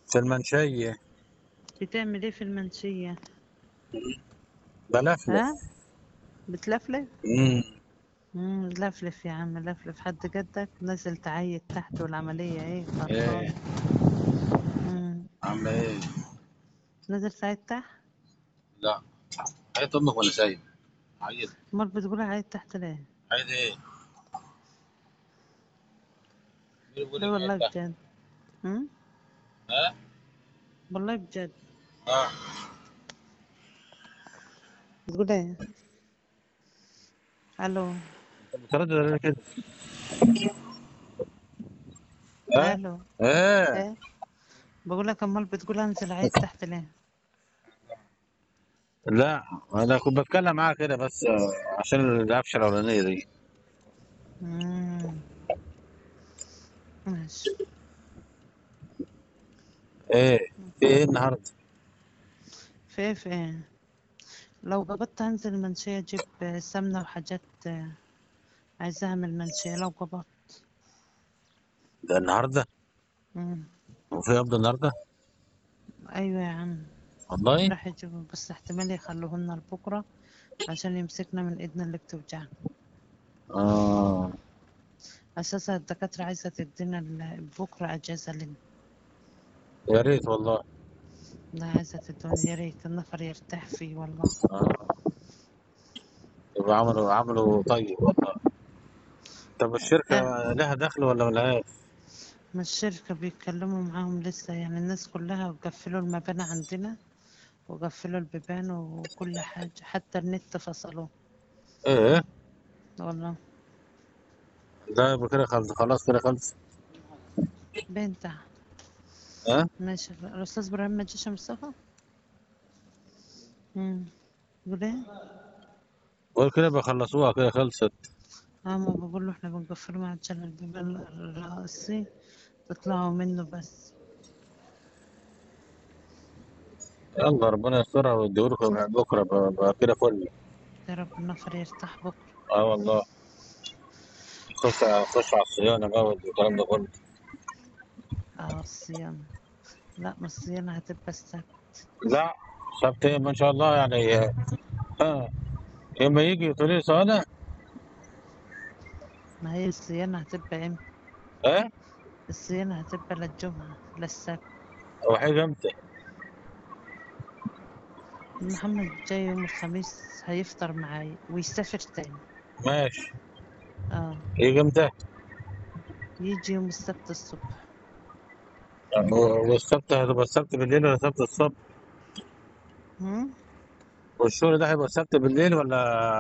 في المنشية بتعمل ايه في المنشية بلفلف ها بتلفلف مم. مم لفلف يا عم لفلف حد جدك نزل تعيد تحت والعملية ايه ايه خلصانة مم. عاملة ايه؟ نزل تعيد تحت لا عيط امك وانا سايب عيط امال بتقول عيد تحت ليه عيط ايه؟ مين بيقول لا لك والله عيط تحت؟ بجد مم؟ ها؟ والله بجد اه بتقول ايه الو انت بتردد على كده ها؟ الو ايه ايه بقول لك امال بتقول انزل عيد تحت ليه لا انا كنت بتكلم معاها كده بس آه، عشان القفشه الاولانيه دي مم. ماشي ايه في ايه النهارده؟ في ايه في ايه لو قبضت هنزل المنشية اجيب سمنة وحاجات عايزاها من المنشية لو قبضت ده النهارده؟ مم. وفي قبض النهارده؟ ايوه يا عم والله؟ راح يجيبوا بس احتمال يخلوهولنا لبكرة عشان يمسكنا من ايدنا اللي بتوجعنا اه اساسا الدكاترة عايزة تدينا ال- بكرة اجازة لنا يا ريت والله لا عايزة تدوني يا ريت النفر يرتاح فيه والله اه يبقى عملوا عملوا طيب والله طب الشركه اه لها دخل ولا ملهاش؟ ما الشركة بيتكلموا معاهم لسه يعني الناس كلها قفلوا المباني عندنا وقفلوا البيبان وكل حاجة حتى النت فصلوه ايه والله ده يبقى كده خلص خلاص كده خلص بين تحت ها؟ ماشي الأستاذ إبراهيم ما جاش يا مصطفى امم يقول ايه قول كده بخلصوها كده خلصت اه ما بقول له احنا بنقفله مع عشان البيبان الرئيسي تطلعوا منه بس يلا ربنا يسترها ويديهولكم بكره بقى بقى كده فل يا رب النفر يرتاح بكرة اه والله خش خش على الصيانه بقى والكلام ده كله اه الصيانة لا ما الصيانة هتبقى السبت لا سبت ايه ما شاء الله يعني اه لما يجي تقول لي صيانه ما هي الصيانة هتبقى امتى اه الصيانة هتبقى للجمعة للسبت هو هيجي امتى؟ محمد جاي يوم الخميس هيفطر معاي ويسافر تاني ماشي اه يجي امتى؟ يجي يوم السبت الصبح و- والسبت هتبقى السبت بالليل ولا السبت الصبح؟ هم؟ والشغل ده هيبقى السبت بالليل ولا